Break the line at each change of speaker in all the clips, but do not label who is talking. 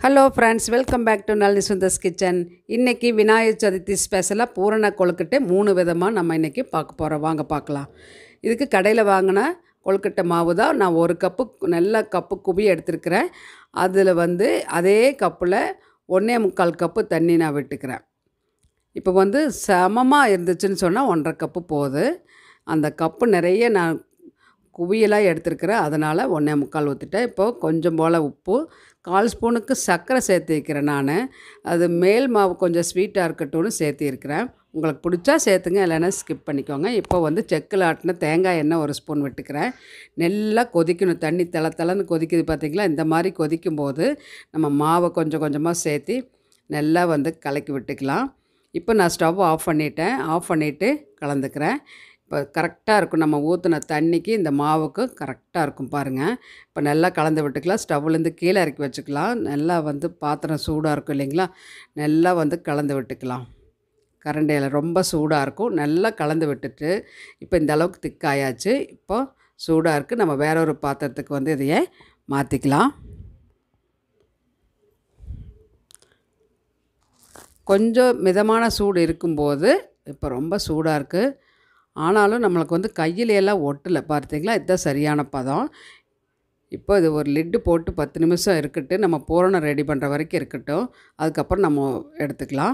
hello friends welcome back to Nalini Sundar's kitchen இன்றைக்கி விநாயகர் சதுர்த்தி ஸ்பெஷலாக பூரண கொழுக்கட்டை மூணு விதமாக நம்ம இன்றைக்கி பார்க்க போகிறோம் வாங்க பார்க்கலாம் இதுக்கு கடையில் வாங்கின கொழுக்கட்டை மாவு தான் நான் ஒரு கப்பு நல்ல கப்பு குபி எடுத்துருக்கிறேன் அதில் வந்து அதே கப்பில் ஒன்றே முக்கால் கப்பு தண்ணி நான் விட்டுக்கிறேன் இப்போ வந்து சமமாக இருந்துச்சுன்னு சொன்னால் ஒன்றரை கப்பு போகுது அந்த கப்பு நிறைய நான் குவியலாக எடுத்துருக்கிறேன் அதனால் ஒன்றே முக்கால் ஊற்றிட்டேன் இப்போது கொஞ்சம் போல் உப்பு கால் ஸ்பூனுக்கு சர்க்கரை சேர்த்து வைக்கிறேன் நான் அது மேல் மாவு கொஞ்சம் ஸ்வீட்டாக இருக்கட்டும்னு சேர்த்திருக்கிறேன் உங்களுக்கு பிடிச்சா சேர்த்துங்க இல்லைன்னா ஸ்கிப் பண்ணிக்கோங்க இப்போ வந்து செக்கில் ஆட்டின தேங்காய் எண்ணெய் ஒரு ஸ்பூன் விட்டுக்கிறேன் நல்லா கொதிக்கணும் தண்ணி தலை தலைன்னு கொதிக்குது பார்த்திங்களா இந்த மாதிரி கொதிக்கும் போது நம்ம மாவை கொஞ்சம் கொஞ்சமாக சேர்த்து நல்லா வந்து கலக்கி விட்டுக்கலாம் இப்போ நான் ஸ்டவ் ஆஃப் பண்ணிட்டேன் ஆஃப் பண்ணிவிட்டு கலந்துக்கிறேன் இப்போ கரெக்டாக இருக்கும் நம்ம ஊற்றின தண்ணிக்கு இந்த மாவுக்கு கரெக்டாக இருக்கும் பாருங்கள் இப்போ நல்லா கலந்து விட்டுக்கலாம் ஸ்டவ்லேருந்து கீழே இறக்கி வச்சுக்கலாம் நல்லா வந்து பாத்திரம் சூடாக இருக்கும் இல்லைங்களா நல்லா வந்து கலந்து விட்டுக்கலாம் கரண்டையில் ரொம்ப சூடாக இருக்கும் நல்லா கலந்து விட்டுட்டு இப்போ இந்த அளவுக்கு திக்காயாச்சு இப்போ சூடாக இருக்குது நம்ம வேற ஒரு பாத்திரத்துக்கு வந்து இதையே மாற்றிக்கலாம் கொஞ்சம் மிதமான சூடு இருக்கும்போது இப்போ ரொம்ப சூடாக இருக்குது ஆனாலும் நம்மளுக்கு வந்து கையில எல்லாம் ஒட்டலை பார்த்தீங்களா இதுதான் சரியான பதம் இப்போ இது ஒரு லிட்டு போட்டு பத்து நிமிஷம் இருக்கட்டும் நம்ம பூரணம் ரெடி பண்ணுற வரைக்கும் இருக்கட்டும் அதுக்கப்புறம் நம்ம எடுத்துக்கலாம்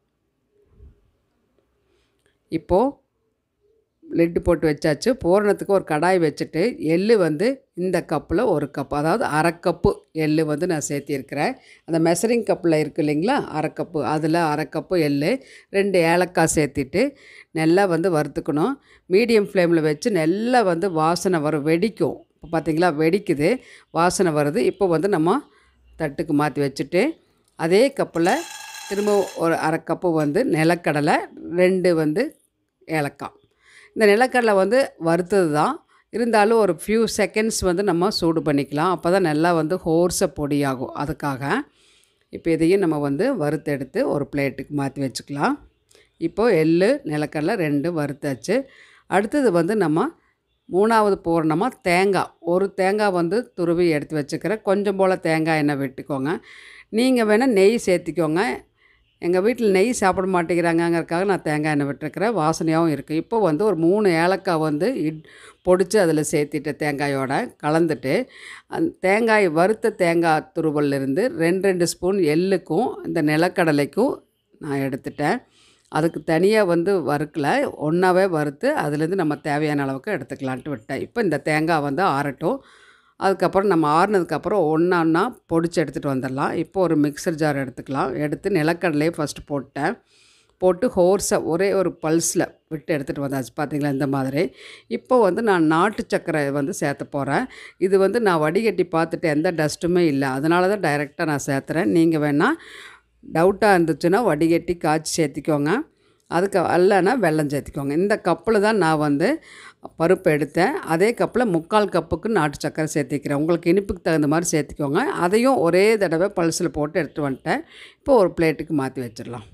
இப்போது லிட்டு போட்டு வச்சாச்சு பூரணத்துக்கு ஒரு கடாய் வச்சுட்டு எள்ளு வந்து இந்த கப்பில் ஒரு கப் அதாவது அரை கப்பு எள்ளு வந்து நான் சேர்த்திருக்கிறேன் அந்த மெஷரிங் கப்பில் இருக்குது இல்லைங்களா அரை கப்பு அதில் அரை கப்பு எள்ளு ரெண்டு ஏலக்காய் சேர்த்திட்டு நல்லா வந்து வறுத்துக்கணும் மீடியம் ஃப்ளேமில் வச்சு நல்லா வந்து வாசனை வரும் வெடிக்கும் இப்போ பார்த்தீங்களா வெடிக்குது வாசனை வருது இப்போ வந்து நம்ம தட்டுக்கு மாற்றி வச்சுட்டு அதே கப்பில் திரும்ப ஒரு அரை கப்பு வந்து நிலக்கடலை ரெண்டு வந்து ஏலக்காய் இந்த நிலக்கடலை வந்து வறுத்தது தான் இருந்தாலும் ஒரு ஃபியூ செகண்ட்ஸ் வந்து நம்ம சூடு பண்ணிக்கலாம் அப்போ தான் நல்லா வந்து ஹோர்ஸை பொடியாகும் அதுக்காக இப்போ இதையும் நம்ம வந்து வறுத்தெடுத்து ஒரு பிளேட்டுக்கு மாற்றி வச்சுக்கலாம் இப்போது எள்ளு நிலக்கடலை ரெண்டு வறுத்தாச்சு அடுத்தது வந்து நம்ம மூணாவது பூரணமாக தேங்காய் ஒரு தேங்காய் வந்து துருவி எடுத்து வச்சுக்கிறேன் கொஞ்சம் போல் தேங்காய் எண்ணெய் விட்டுக்கோங்க நீங்கள் வேணால் நெய் சேர்த்திக்கோங்க எங்கள் வீட்டில் நெய் சாப்பிட மாட்டேங்கிறாங்கங்கிறதுக்காக நான் தேங்காய் எண்ணெய் விட்டுருக்கிறேன் வாசனையாகவும் இருக்குது இப்போ வந்து ஒரு மூணு ஏலக்காய் வந்து இட் பொடிச்சு அதில் சேர்த்திட்டு தேங்காயோட கலந்துட்டு அந்த தேங்காய் வறுத்த தேங்காய் துருவல்லிருந்து ரெண்டு ரெண்டு ஸ்பூன் எள்ளுக்கும் இந்த நிலக்கடலைக்கும் நான் எடுத்துட்டேன் அதுக்கு தனியாக வந்து வறுக்கலை ஒன்றாவே வறுத்து அதுலேருந்து நம்ம தேவையான அளவுக்கு எடுத்துக்கலான்ட்டு விட்டேன் இப்போ இந்த தேங்காய் வந்து ஆறட்டும் அதுக்கப்புறம் நம்ம ஆறுனதுக்கப்புறம் ஒன்றா ஒன்றா பொடிச்சு எடுத்துகிட்டு வந்துடலாம் இப்போ ஒரு மிக்சர் ஜார் எடுத்துக்கலாம் எடுத்து நிலக்கடலையே ஃபஸ்ட்டு போட்டேன் போட்டு ஹோர்ஸை ஒரே ஒரு பல்ஸில் விட்டு எடுத்துகிட்டு வந்தாச்சு பார்த்தீங்களா இந்த மாதிரி இப்போ வந்து நான் நாட்டு சர்க்கரை வந்து சேர்த்த போகிறேன் இது வந்து நான் வடிகட்டி பார்த்துட்டு எந்த டஸ்ட்டுமே இல்லை அதனால தான் டைரெக்டாக நான் சேர்த்துறேன் நீங்கள் வேணால் டவுட்டாக இருந்துச்சுன்னா வடிகட்டி காய்ச்சி சேர்த்திக்கோங்க அதுக்கு அல்லனா வெல்லம் சேர்த்திக்கோங்க இந்த கப்பில் தான் நான் வந்து பருப்பு எடுத்தேன் அதே கப்பில் முக்கால் கப்புக்கு நாட்டு சக்கரை சேர்த்திக்கிறேன் உங்களுக்கு இனிப்புக்கு தகுந்த மாதிரி சேர்த்திக்கோங்க அதையும் ஒரே தடவை பல்ஸில் போட்டு எடுத்து வந்துட்டேன் இப்போ ஒரு பிளேட்டுக்கு மாற்றி வச்சிடலாம்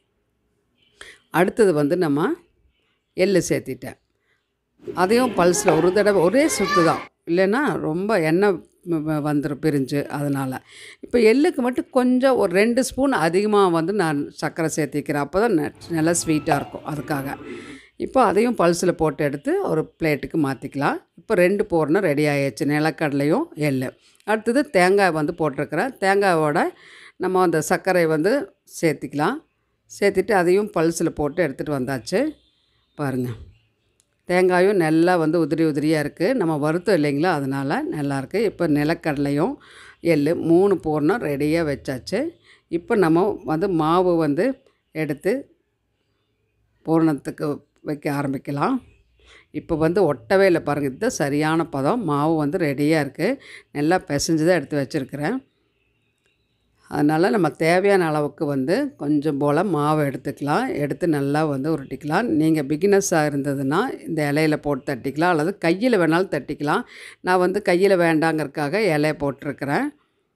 அடுத்தது வந்து நம்ம எள்ளு சேர்த்திட்டேன் அதையும் பல்ஸில் ஒரு தடவை ஒரே சுற்று தான் இல்லைன்னா ரொம்ப எண்ணெய் வந்துடும் பிரிஞ்சு அதனால் இப்போ எள்ளுக்கு மட்டும் கொஞ்சம் ஒரு ரெண்டு ஸ்பூன் அதிகமாக வந்து நான் சர்க்கரை சேர்த்திக்கிறேன் அப்போ தான் நல்லா ஸ்வீட்டாக இருக்கும் அதுக்காக இப்போ அதையும் பல்ஸில் போட்டு எடுத்து ஒரு பிளேட்டுக்கு மாற்றிக்கலாம் இப்போ ரெண்டு பூரணம் ரெடி ஆகிடுச்சு நிலக்கடலையும் எள் அடுத்தது தேங்காய் வந்து போட்டிருக்கிறேன் தேங்காயோட நம்ம அந்த சர்க்கரை வந்து சேர்த்திக்கலாம் சேர்த்துட்டு அதையும் பல்ஸில் போட்டு எடுத்துகிட்டு வந்தாச்சு பாருங்கள் தேங்காயும் நல்லா வந்து உதிரி உதிரியாக இருக்குது நம்ம வறுத்தோம் இல்லைங்களா அதனால் நல்லாயிருக்கு இப்போ நிலக்கடலையும் எள் மூணு பூர்ணம் ரெடியாக வச்சாச்சு இப்போ நம்ம வந்து மாவு வந்து எடுத்து பூரணத்துக்கு வைக்க ஆரம்பிக்கலாம் இப்போ வந்து ஒட்டவே இல்லை பாருங்கள் இதுதான் சரியான பதம் மாவு வந்து ரெடியாக இருக்குது நல்லா பிசைஞ்சு தான் எடுத்து வச்சுருக்கிறேன் அதனால் நம்ம தேவையான அளவுக்கு வந்து கொஞ்சம் போல் மாவு எடுத்துக்கலாம் எடுத்து நல்லா வந்து உருட்டிக்கலாம் நீங்கள் பிகினஸாக இருந்ததுன்னா இந்த இலையில போட்டு தட்டிக்கலாம் அல்லது கையில் வேணாலும் தட்டிக்கலாம் நான் வந்து கையில் வேண்டாங்கிறதுக்காக இலையை போட்டிருக்கிறேன்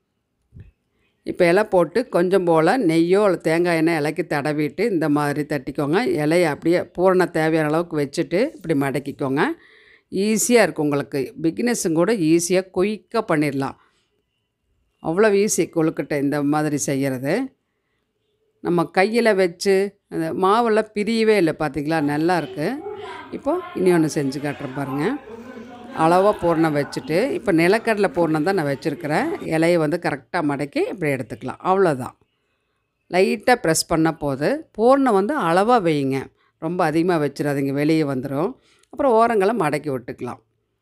இப்போ இலை போட்டு கொஞ்சம் போல் நெய்யோ அல்லது தேங்காய் எண்ணெய் இலைக்கு தடவிட்டு இந்த மாதிரி தட்டிக்கோங்க இலையை அப்படியே பூரண தேவையான அளவுக்கு வச்சுட்டு இப்படி மடக்கிக்கோங்க ஈஸியாக இருக்கும் உங்களுக்கு பிகினஸும் கூட ஈஸியாக குயிக்காக பண்ணிடலாம் அவ்வளோ ஈஸி கொழுக்கட்டை இந்த மாதிரி செய்கிறது நம்ம கையில் வச்சு அந்த மாவெல்லாம் பிரியவே இல்லை பார்த்தீங்களா நல்லா இருக்குது இப்போது இனி ஒன்று செஞ்சு காட்டுறேன் பாருங்கள் அளவாக பூர்ணம் வச்சுட்டு இப்போ நிலக்கடலை பூர்ணம் தான் நான் வச்சுருக்கிறேன் இலையை வந்து கரெக்டாக மடக்கி இப்படி எடுத்துக்கலாம் அவ்வளோதான் லைட்டாக ப்ரெஸ் பண்ண போது பூர்ணம் வந்து அளவாக வையுங்க ரொம்ப அதிகமாக வச்சிடாதீங்க வெளியே வந்துடும் அப்புறம் ஓரங்களை மடக்கி விட்டுக்கலாம்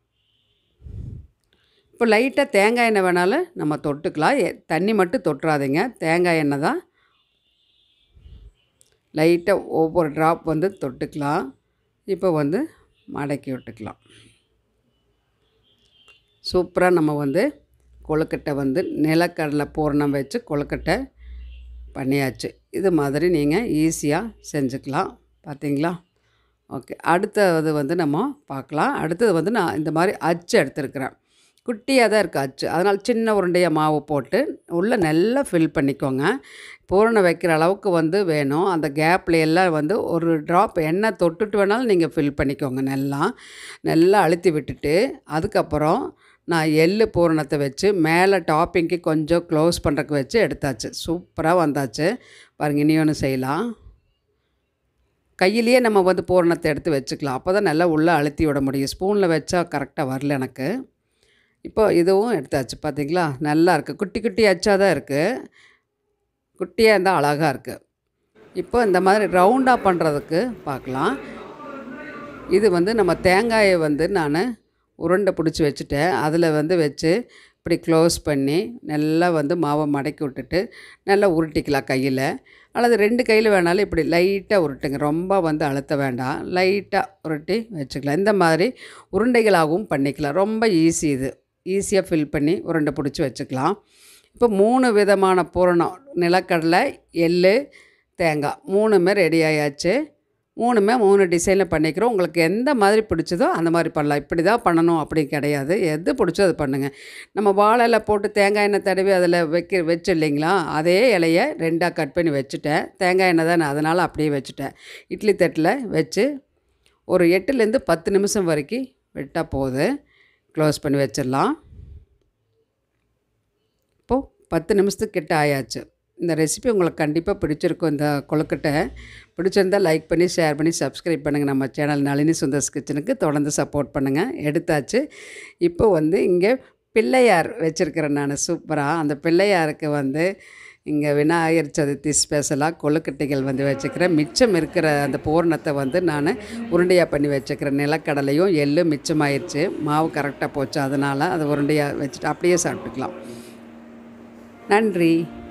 இப்போ லைட்டாக தேங்காய் எண்ணெய் வேணாலும் நம்ம தொட்டுக்கலாம் எ- தண்ணி மட்டும் தொட்டுறாதீங்க தேங்காய் எண்ணெய் தான் லைட்டாக ஒவ்வொரு ட்ராப் வந்து தொட்டுக்கலாம் இப்போ வந்து மடக்கி விட்டுக்கலாம் சூப்பராக நம்ம வந்து கொழுக்கட்டை வந்து நிலக்கடலை பூரணம் வச்சு கொழுக்கட்டை பண்ணியாச்சு இது மாதிரி நீங்கள் ஈஸியாக செஞ்சுக்கலாம் பார்த்தீங்களா ஓகே அடுத்தது வந்து நம்ம பார்க்கலாம் அடுத்தது வந்து நான் இந்த மாதிரி அச்சு எடுத்துருக்கிறேன் குட்டியாக தான் இருக்குது அச்சு அதனால் சின்ன உருண்டையாக மாவு போட்டு உள்ளே நல்லா ஃபில் பண்ணிக்கோங்க பூரணம் வைக்கிற அளவுக்கு வந்து வேணும் அந்த கேப்ல எல்லாம் வந்து ஒரு ட்ராப் எண்ணெய் தொட்டுட்டு வேணாலும் நீங்கள் ஃபில் பண்ணிக்கோங்க நல்லா நல்லா அழுத்தி விட்டுட்டு அதுக்கப்புறம் நான் எள்ளு பூரணத்தை வச்சு மேலே டாப்பிங்க்கு கொஞ்சம் க்ளோஸ் பண்ணுறக்கு வச்சு எடுத்தாச்சு சூப்பராக வந்தாச்சு பாருங்க இனி ஒன்று செய்யலாம் கையிலேயே நம்ம வந்து பூரணத்தை எடுத்து வச்சுக்கலாம் அப்போ தான் நல்லா உள்ளே அழுத்தி விட முடியும் ஸ்பூனில் வச்சா கரெக்டாக வரல எனக்கு இப்போ இதுவும் எடுத்தாச்சு பார்த்தீங்களா நல்லா இருக்குது குட்டி குட்டி அச்சாக தான் இருக்குது குட்டியாக இருந்தால் அழகாக இருக்குது இப்போ இந்த மாதிரி ரவுண்டாக பண்ணுறதுக்கு பார்க்கலாம் இது வந்து நம்ம தேங்காயை வந்து நான் உருண்டை பிடிச்சி வச்சுட்டேன் அதில் வந்து வச்சு இப்படி க்ளோஸ் பண்ணி நல்லா வந்து மாவை மடக்கி விட்டுட்டு நல்லா உருட்டிக்கலாம் கையில் அல்லது ரெண்டு கையில் வேணாலும் இப்படி லைட்டாக உருட்டுங்க ரொம்ப வந்து அழுத்த வேண்டாம் லைட்டாக உருட்டி வச்சுக்கலாம் இந்த மாதிரி உருண்டைகளாகவும் பண்ணிக்கலாம் ரொம்ப ஈஸி இது ஈஸியாக ஃபில் பண்ணி உருண்டை பிடிச்சி வச்சுக்கலாம் இப்போ மூணு விதமான பூரணம் நிலக்கடலை எள்ளு தேங்காய் மூணுமே ரெடி ஆயாச்சு மூணுமே மூணு டிசைனில் பண்ணிக்கிறோம் உங்களுக்கு எந்த மாதிரி பிடிச்சதோ அந்த மாதிரி பண்ணலாம் இப்படி தான் பண்ணணும் அப்படி கிடையாது எது பிடிச்சோ அது பண்ணுங்கள் நம்ம வாழை இலை போட்டு தேங்காய் எண்ணெய் தடவி அதில் வைக்க வச்சு இல்லைங்களா அதே இலையை ரெண்டாக கட் பண்ணி வச்சுட்டேன் தேங்காய் எண்ணெய் தான் அதனால் அப்படியே வச்சுட்டேன் இட்லி தட்டில் வச்சு ஒரு எட்டுலேருந்து பத்து நிமிஷம் வரைக்கும் விட்டால் போகுது க்ளோஸ் பண்ணி வச்சிடலாம் இப்போது பத்து நிமிஷத்துக்கு கிட்ட ஆயாச்சு இந்த ரெசிபி உங்களுக்கு கண்டிப்பாக பிடிச்சிருக்கும் இந்த கொழுக்கட்டை பிடிச்சிருந்தா லைக் பண்ணி ஷேர் பண்ணி சப்ஸ்கிரைப் பண்ணுங்கள் நம்ம சேனல் நளினி சுந்தர்ஸ் கிச்சனுக்கு தொடர்ந்து சப்போர்ட் பண்ணுங்கள் எடுத்தாச்சு இப்போ வந்து இங்கே பிள்ளையார் வச்சுருக்கிறேன் நான் சூப்பராக அந்த பிள்ளையாருக்கு வந்து இங்கே விநாயகர் சதுர்த்தி ஸ்பெஷலாக கொழுக்கட்டைகள் வந்து வச்சுக்கிறேன் மிச்சம் இருக்கிற அந்த பூரணத்தை வந்து நான் உருண்டையாக பண்ணி வச்சுக்கிறேன் நிலக்கடலையும் எள்ளும் மிச்சமாயிருச்சு மாவு கரெக்டாக போச்சு அதனால் அதை உருண்டையாக வச்சுட்டு அப்படியே சாப்பிட்டுக்கலாம் நன்றி